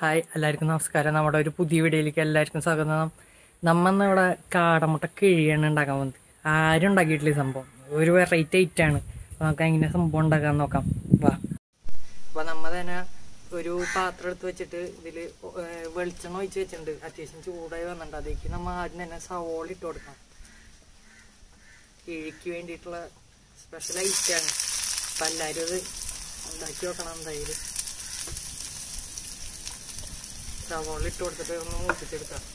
Hi എല്ലാവർക്കും നമസ്കാരം നമ്മുടെ ഒരു പുതിയ വീഡിയോയിലേക്ക് എല്ലാവർക്കും സ്വാഗതം നമ്മന്ന് ഇവിടെ കാടമുട്ട കിഴിയാണ് ഉണ്ടാക്കാൻ പോകുന്നത് ആരും ഉണ്ടാക്കിയിട്ടില്ല ഈ സംഭവം ഒരു വെറൈറ്റി ഐറ്റാണ് അപ്പോൾ നമുക്ക് എങ്ങനെ സംഭവം ഉണ്ടാക്കാൻ നോക്കാം വാ അപ്പോൾ നമ്മൾ തന്നെ ഒരു പാത്രം എടുത്ത് വെച്ചിട്ട് ഇതിൽ വെളിച്ചെണ്ണ ഒഴിച്ച് വെച്ചിട്ടുണ്ട് അത്യാവശ്യം ചൂടായി വന്നിട്ടുണ്ട് അതിലേക്ക് നമ്മൾ ആദ്യം തന്നെ സവോള ഇട്ട് കൊടുക്കണം കിഴിക്ക് വേണ്ടിയിട്ടുള്ള സ്പെഷ്യൽ ഐറ്റാണ് അപ്പം എല്ലാവരും ഇത് ഉണ്ടാക്കി നോക്കണം എന്തായാലും സവോള ഇട്ട് കൊടുത്തിട്ട് ഒന്ന് മൂപ്പിച്ചെടുക്കാം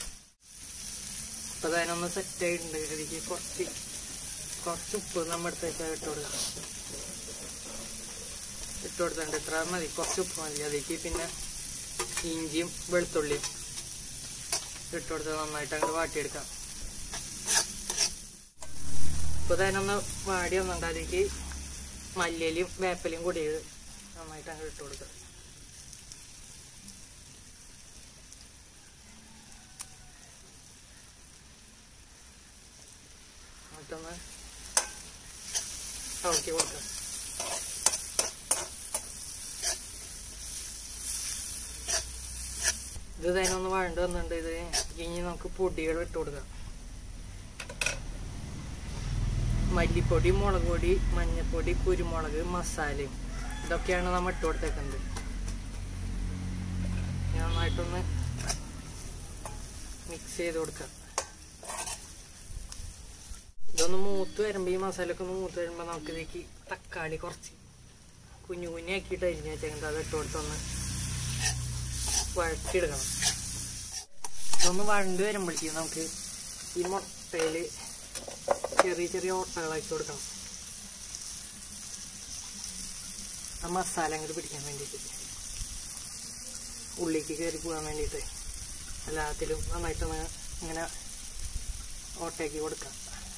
അപ്പൊ അതിനൊന്ന് സെറ്റ് ആയിട്ടുണ്ട് അതിലേക്ക് കുറച്ച് കുറച്ച് ഉപ്പ് നമ്മൾ എടുത്ത് വെച്ചാൽ ഇട്ട് കൊടുക്കാം ഇട്ട് കൊടുത്തിട്ടുണ്ട് ഇത്ര മതി കുറച്ച് ഉപ്പ് മതി അതിലേക്ക് പിന്നെ ഇഞ്ചിയും വെളുത്തുള്ളിയും ഇട്ട് കൊടുത്ത് നന്നായിട്ട് അങ്ങോട്ട് വാട്ടിയെടുക്കാം ഇപ്പൊ അതിനൊന്ന് വാടി വന്നിട്ട് അതിലേക്ക് മല്ലിയിലും വേപ്പലയും കൂടി നന്നായിട്ട് അങ്ങോട്ട് ഇട്ട് കൊടുക്കാം എന്നിട്ടൊന്ന് ഇളക്കി കൊടുക്കാം ഇത് അതിനൊന്ന് വഴണ്ട് വന്നിട്ടുണ്ട് ഇത് ഇനി നമുക്ക് പൊടികൾ ഇട്ട് കൊടുക്കാം മല്ലിപ്പൊടി മുളക് പൊടി മഞ്ഞൾപ്പൊടി കുരുമുളക് മസാലയും ഇതൊക്കെയാണ് നമ്മൾ ഇട്ട് കൊടുത്തേക്കുന്നത് നന്നായിട്ടൊന്ന് മിക്സ് ചെയ്ത് കൊടുക്കാം ഇതൊന്ന് മൂത്ത് വരുമ്പോൾ ഈ മസാലയൊക്കെ ഒന്ന് മൂത്ത് വരുമ്പോൾ നമുക്ക് ഇതിലേക്ക് തക്കാളി കുറച്ച് കുഞ്ഞു കുഞ്ഞാക്കിയിട്ട് അരിഞ്ഞ് വെച്ചേക്കുന്നത് അത് ഇട്ട് കൊടുത്തൊന്ന് വഴറ്റിയെടുക്കണം ഇതൊന്ന് വഴണ്ട് വരുമ്പോഴേക്കും നമുക്ക് ഈ മുട്ടയിൽ ചെറിയ ചെറിയ ഓട്ടകളാക്കി കൊടുക്കണം ആ മസാല അങ്ങോട്ട് പിടിക്കാൻ വേണ്ടിയിട്ട് ഉള്ളിലേക്ക് കയറി പോകാൻ വേണ്ടിയിട്ട് എല്ലാത്തിലും നന്നായിട്ടൊന്ന് ഇങ്ങനെ ഓട്ടയാക്കി കൊടുക്കാം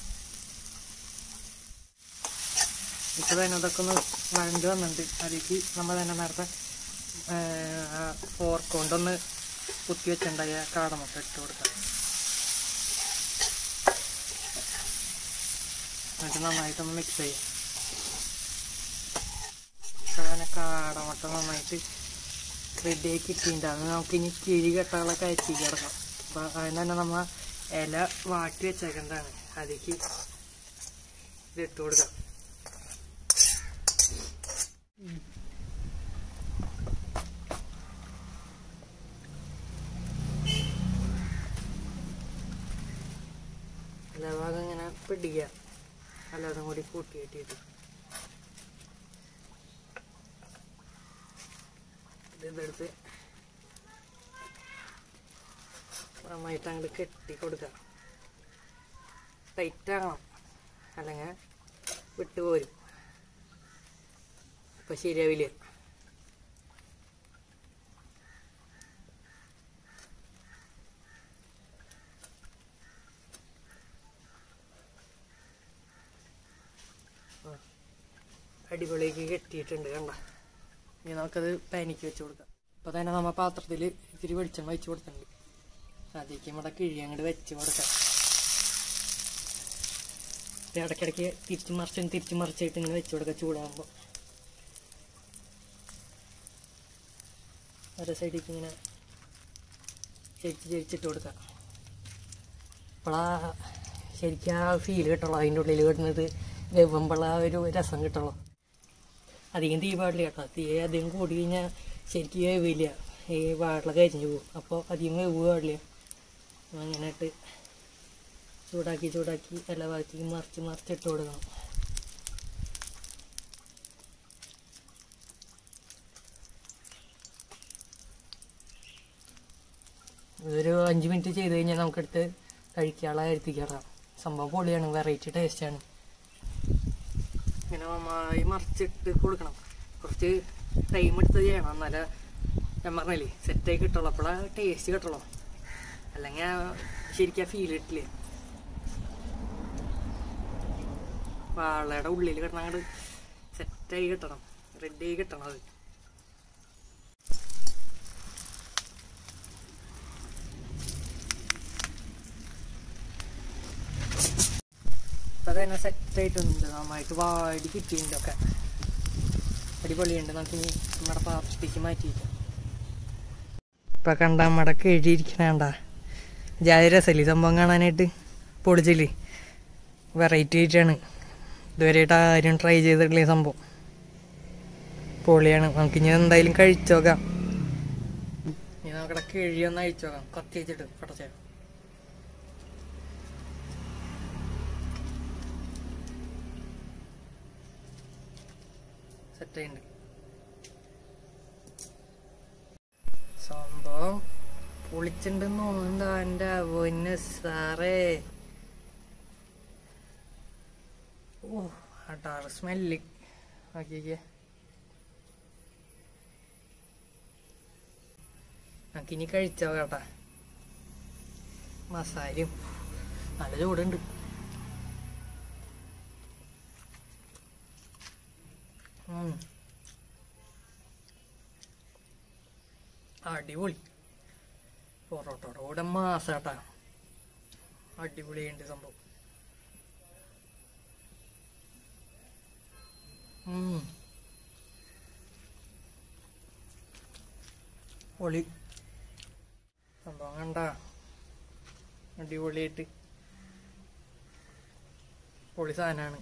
ഇപ്പോൾ തന്നെ അതൊക്കെ ഒന്ന് വഴണ്ട് വന്നിട്ടുണ്ട് അതിലേക്ക് നമ്മൾ തന്നെ നേരത്തെ ഫോർക്ക് കൊണ്ടൊന്ന് കുത്തി വെച്ചിട്ടുണ്ടായ കാടമുട്ട ഇട്ട് കൊടുക്കാം എന്നിട്ട് നന്നായിട്ടൊന്ന് മിക്സ് ചെയ്യാം അങ്ങനെ കാടമുട്ട നന്നായിട്ട് റെഡിയാക്കി ഇട്ടിട്ടുണ്ട് അത് നമുക്ക് ഇനി കിഴി കെട്ടാളൊക്കെ അയച്ചു കിടക്കാം അപ്പോൾ അതിന് തന്നെ നമ്മൾ ഇല വാട്ടി വെച്ചേക്കേണ്ടതാണ് അതിലേക്ക് ഇതിട്ട് കൊടുക്കാം എല്ലാ ഭാഗം ഇങ്ങനെ പിടിക്കുക എല്ലാതും കൂടി കൂട്ടി കെട്ടിയിട്ട് ഇതെടുത്ത് നന്നായിട്ട് അങ്ങോട്ട് കെട്ടി കൊടുക്കുക ടൈറ്റ് ആകണം അല്ലെങ്കിൽ വിട്ടുപോരും അപ്പം ശരിയാവില്ല അടിപൊളിയാക്കി കെട്ടിയിട്ടുണ്ട് കണ്ട ഇനി നമുക്കത് പാനിക്ക് വെച്ച് കൊടുക്കാം അപ്പോൾ തന്നെ നമ്മൾ പാത്രത്തിൽ ഇത്തിരി വെളിച്ചെണ്ണ വെച്ച് കൊടുത്തിട്ടുണ്ട് അതിലേക്ക് നമ്മുടെ കിഴി അങ്ങോട്ട് വെച്ച് കൊടുക്കാം ഇടയ്ക്കിടയ്ക്ക് തിരിച്ച് മറിച്ചും തിരിച്ച് മറിച്ചായിട്ട് ഇങ്ങനെ വെച്ച് കൊടുക്കാം ചൂടാകുമ്പോൾ ഓരോ സൈഡിലേക്ക് ഇങ്ങനെ ചരിച്ച് ചരിച്ചിട്ട് കൊടുക്കാം അപ്പോഴാ ശരിക്കും ആ ഫീൽ കിട്ടുള്ളൂ അതിൻ്റെ ഉള്ളിൽ കിട്ടുന്നത് വെവുമ്പോൾ ആ ഒരു രസം കിട്ടുള്ളൂ അധികം തീ പാടില്ല കേട്ടോ തീ അധികം കൂടി കഴിഞ്ഞാൽ ശരിക്കും വേവില്ല ഈ വാട്ടിലൊക്കെ കരിഞ്ഞു പോകും അപ്പോൾ അധികം വേവ് പാടില്ല അങ്ങനെ ഇട്ട് ചൂടാക്കി ചൂടാക്കി എല്ലാ ഭാഗത്തേക്ക് മറിച്ച് മറിച്ചിട്ട് കൊടുക്കണം ഇതൊരു അഞ്ച് മിനിറ്റ് ചെയ്ത് കഴിഞ്ഞാൽ നമുക്കെടുത്ത് കഴിക്കാനുള്ള എഴുത്തിക്കറാം സംഭവം പൊളിയാണ് വെറൈറ്റി ടേസ്റ്റാണ് ഇങ്ങനെ നന്നായി മറിച്ചിട്ട് കൊടുക്കണം കുറച്ച് ടൈം എടുത്ത് ചെയ്യണം എന്നാലേ ഞാൻ പറഞ്ഞില്ലേ സെറ്റായി കിട്ടുള്ളൂ അപ്പോഴാണ് ടേസ്റ്റ് കിട്ടുള്ളൂ അല്ലെങ്കിൽ ശരിക്കും ഫീൽ കിട്ടില്ലേ വാളയുടെ ഉള്ളിൽ കിടന്ന അങ്ങോട്ട് സെറ്റായി കിട്ടണം റെഡിയായി കിട്ടണം അത് ഇപ്പം തന്നെ സെറ്റായിട്ടുണ്ട് നന്നായിട്ട് വാടി കിട്ടിയിട്ടുണ്ട് ഒക്കെ അടിപൊളിയുണ്ട് നമുക്ക് ഇനി നമ്മുടെ പാത്രത്തേക്ക് മാറ്റിയിട്ട് ഇപ്പം കണ്ട മടക്ക് എഴുതിയിരിക്കണണ്ട ജാതി രസമില്ലേ ഈ സംഭവം കാണാനായിട്ട് പൊളിച്ചില്ലേ വെറൈറ്റി ആയിട്ടാണ് ഇതുവരെയായിട്ട് ആരും ട്രൈ ചെയ്തിട്ടില്ല ഈ സംഭവം പൊളിയാണ് നമുക്ക് ഇനി എന്തായാലും കഴിച്ചോക്കാം ഇനി നമുക്കിടെ കിഴിയൊന്ന് അഴിച്ചോക്കാം കത്തി വെച്ചിട്ട് പടച്ചേ സെറ്റ് ചെയ്യുന്നുണ്ട് സംഭവം പൊളിച്ചിട്ടുണ്ടെന്ന് തോന്നുന്നുണ്ട് എൻ്റെ പൊന്ന് സാറേ ഓ അടാറ് സ്മെല്ല് നോക്കിക്കേ നമുക്കിനി കഴിച്ചോ കേട്ടാ മസാലയും നല്ല ചൂടുണ്ട് ഉം. അടിപൊളി പൊറോട്ടയുടെ കൂടെ മാസാട്ടാ അടിപൊളിയുണ്ട് സംഭവം ഉം. പൊളി സംഭവം കണ്ട അടിപൊളിയായിട്ട് പൊളി സാധനമാണ്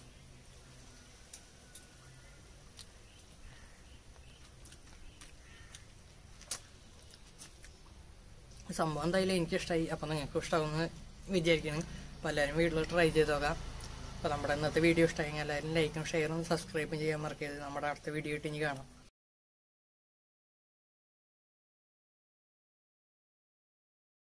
സംഭവം എന്തായാലും എനിക്ക് ഇഷ്ടമായി അപ്പം നിങ്ങൾക്ക് ഇഷ്ടമാവുമെന്ന് വിചാരിക്കണം അപ്പോൾ എല്ലാവരും വീട്ടിൽ ട്രൈ ചെയ്ത് നോക്കാം അപ്പോൾ നമ്മുടെ ഇന്നത്തെ വീഡിയോ ഇഷ്ടമായെങ്കിൽ എല്ലാവരും ലൈക്കും ഷെയറും സബ്സ്ക്രൈബും ചെയ്യാൻ മറക്കരുത് നമ്മുടെ അടുത്ത വീഡിയോ ഇട്ട് ഇനി കാണാം